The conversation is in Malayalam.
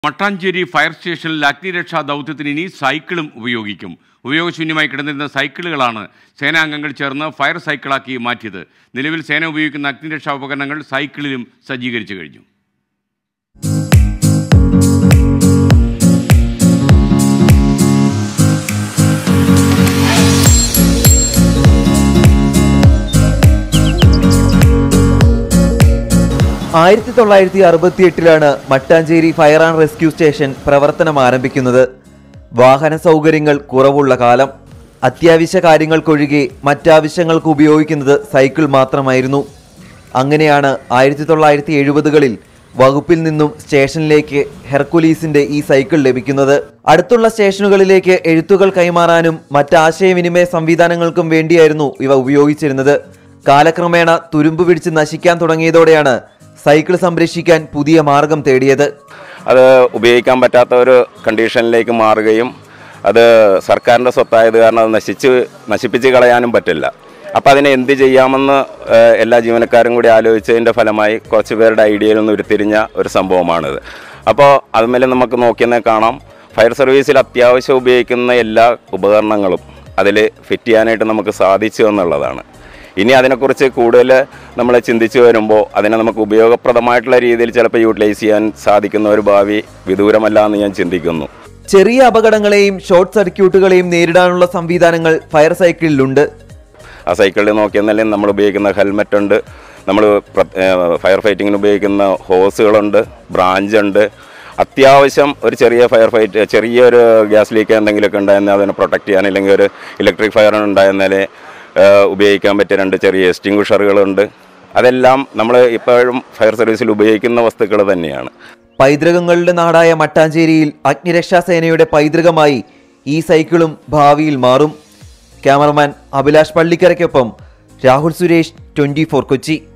മട്ടാഞ്ചേരി ഫയർ സ്റ്റേഷനിൽ അഗ്നിരക്ഷാ ദൗത്യത്തിന് ഇനി സൈക്കിളും ഉപയോഗിക്കും ഉപയോഗശൂന്യമായി കിടന്നിരുന്ന സൈക്കിളുകളാണ് സേനാംഗങ്ങൾ ചേർന്ന് ഫയർ സൈക്കിളാക്കി മാറ്റിയത് നിലവിൽ സേന ഉപയോഗിക്കുന്ന അഗ്നിരക്ഷാ ഉപകരണങ്ങൾ സൈക്കിളിലും സജ്ജീകരിച്ചു കഴിഞ്ഞു ആയിരത്തി തൊള്ളായിരത്തി അറുപത്തിയെട്ടിലാണ് Mattancherry fire and rescue station പ്രവർത്തനം ആരംഭിക്കുന്നത് വാഹന സൗകര്യങ്ങൾ കുറവുള്ള കാലം അത്യാവശ്യ കാര്യങ്ങൾക്കൊഴികെ മറ്റാവശ്യങ്ങൾക്ക് ഉപയോഗിക്കുന്നത് സൈക്കിൾ മാത്രമായിരുന്നു അങ്ങനെയാണ് ആയിരത്തി തൊള്ളായിരത്തി എഴുപതുകളിൽ വകുപ്പിൽ നിന്നും സ്റ്റേഷനിലേക്ക് ഹെർക്കുലീസിന്റെ ഈ സൈക്കിൾ ലഭിക്കുന്നത് അടുത്തുള്ള സ്റ്റേഷനുകളിലേക്ക് എഴുത്തുകൾ കൈമാറാനും മറ്റാശയവിനിമയ സംവിധാനങ്ങൾക്കും വേണ്ടിയായിരുന്നു ഇവ ഉപയോഗിച്ചിരുന്നത് കാലക്രമേണ തുരുമ്പ് പിടിച്ച് നശിക്കാൻ തുടങ്ങിയതോടെയാണ് സൈക്കിൾ സംരക്ഷിക്കാൻ പുതിയ മാർഗം തേടിയത് അത് ഉപയോഗിക്കാൻ പറ്റാത്ത ഒരു കണ്ടീഷനിലേക്ക് മാറുകയും അത് സർക്കാരിൻ്റെ സ്വത്തായത് കാരണം അത് നശിച്ച് നശിപ്പിച്ച് കളയാനും പറ്റില്ല അപ്പോൾ അതിനെ എന്ത് ചെയ്യാമെന്ന് ഏഹ്, എല്ലാ ജീവനക്കാരും കൂടി ആലോചിച്ചതിൻ്റെ ഫലമായി കുറച്ച് പേരുടെ ഐഡിയയിൽ നിന്ന് ഉരുത്തിരിഞ്ഞ ഒരു സംഭവമാണിത് അപ്പോൾ അതുമേലെ നമുക്ക് നോക്കിയെന്നാൽ കാണാം ഫയർ സർവീസിൽ അത്യാവശ്യം ഉപയോഗിക്കുന്ന എല്ലാ ഉപകരണങ്ങളും അതിൽ ഫിറ്റ് ചെയ്യാനായിട്ട് നമുക്ക് സാധിച്ചു എന്നുള്ളതാണ് ഇനി അതിനെക്കുറിച്ച് കൂടുതൽ നമ്മൾ ചിന്തിച്ചു വരുമ്പോൾ അതിനെ നമുക്ക് ഉപയോഗപ്രദമായിട്ടുള്ള രീതിയിൽ ചിലപ്പോൾ യൂട്ടിലൈസ് ചെയ്യാൻ സാധിക്കുന്ന ഒരു ഭാവി വിദൂരമല്ല എന്ന് ഞാൻ ചിന്തിക്കുന്നു ചെറിയ അപകടങ്ങളെയും ഷോർട്ട് സർക്യൂട്ടുകളെയും നേരിടാനുള്ള സംവിധാനങ്ങൾ ഫയർ സൈക്കിളിലുണ്ട് ആ സൈക്കിളിൽ നോക്കിയെന്നാലും നമ്മൾ ഉപയോഗിക്കുന്ന ഹെൽമെറ്റ് ഉണ്ട് നമ്മൾ ഫയർ ഫൈറ്റിങ്ങിന് ഉപയോഗിക്കുന്ന ഹോസുകളുണ്ട് ബ്രാഞ്ച് ഉണ്ട് അത്യാവശ്യം ഒരു ചെറിയ ഫയർ ഫൈറ്റ് ചെറിയൊരു ഗ്യാസ് ലീക്ക് എന്തെങ്കിലുമൊക്കെ ഉണ്ടായിരുന്നാൽ അതിനെ പ്രൊട്ടക്ട് ചെയ്യാൻ അല്ലെങ്കിൽ ഒരു ഇലക്ട്രിക് ഫയർ ഉണ്ടായിരുന്നാൽ ഉപയോഗിക്കാൻ പറ്റിയ രണ്ട് ചെറിയ എക്സ്റ്റിങ്വിഷറുകളുണ്ട് അതെല്ലാം നമ്മൾ ഇപ്പോഴും ഫയർ സർവീസിൽ ഉപയോഗിക്കുന്ന വസ്തുക്കൾ തന്നെയാണ് പൈതൃകങ്ങളുടെ നാടായ മട്ടാഞ്ചേരിയിൽ അഗ്നിരക്ഷാ സേനയുടെ പൈതൃകമായി ഈ സൈക്കിളും ഭാവിയിൽ മാറും ക്യാമറമാൻ അഭിലാഷ് പള്ളിക്കരയ്ക്കൊപ്പം രാഹുൽ സുരേഷ് ട്വന്റി കൊച്ചി